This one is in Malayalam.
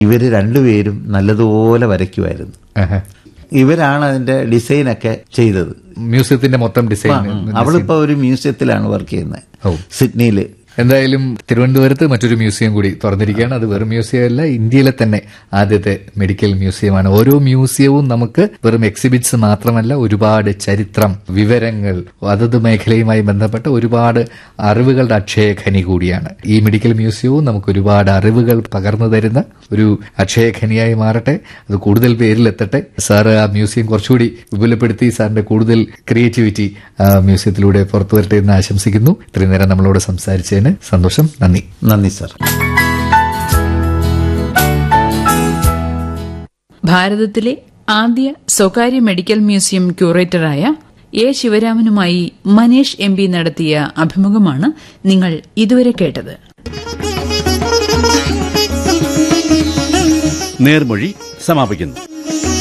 ഇവർ രണ്ടുപേരും നല്ലതുപോലെ വരയ്ക്കുമായിരുന്നു ആഹാ. ഇവരാണ് അതിന്റെ ഡിസൈനൊക്കെ ചെയ്തത് മ്യൂസിയത്തിന്റെ മൊത്തം ഡിസൈൻ അവളിപ്പോ ഒരു മ്യൂസിയത്തിലാണ് വർക്ക് ചെയ്യുന്നത് ഓ. സിഡ്നിയില് എന്തായാലും തിരുവനന്തപുരത്ത് മറ്റൊരു മ്യൂസിയം കൂടി തുറന്നിരിക്കുകയാണ് അത് വെറും മ്യൂസിയം അല്ല ഇന്ത്യയിലെ തന്നെ ആദ്യത്തെ മെഡിക്കൽ മ്യൂസിയമാണ് ഓരോ മ്യൂസിയവും നമുക്ക് വെറും എക്സിബിറ്റ്സ് മാത്രമല്ല ഒരുപാട് ചരിത്രം വിവരങ്ങൾ അതത് മേഖലയുമായി ബന്ധപ്പെട്ട ഒരുപാട് അറിവുകളുടെ അക്ഷയഖനി കൂടിയാണ് ഈ മെഡിക്കൽ മ്യൂസിയവും നമുക്ക് ഒരുപാട് അറിവുകൾ പകർന്നു തരുന്ന ഒരു അക്ഷയഖനിയായി മാറട്ടെ അത് കൂടുതൽ പേരിലെത്തട്ടെ സാറ് ആ മ്യൂസിയം കുറച്ചുകൂടി വിപുലപ്പെടുത്തി സാറിന്റെ കൂടുതൽ ക്രിയേറ്റിവിറ്റി ആ മ്യൂസിയത്തിലൂടെ പുറത്തു വരട്ടെ എന്ന് ആശംസിക്കുന്നു ഇത്രയും നേരം നമ്മളോട് സംസാരിച്ചതിന് സന്തോഷം നന്ദി നന്ദി സർ ഭാരതത്തിലെ ആദ്യ സ്വകാര്യ മെഡിക്കൽ മ്യൂസിയം ക്യൂറേറ്ററായ എ ശിവരാമനുമായി മനീഷ് എം പി നടത്തിയ അഭിമുഖമാണ് നിങ്ങൾ ഇതുവരെ കേട്ടത് നേർമൊഴി സമാപിക്കുന്നു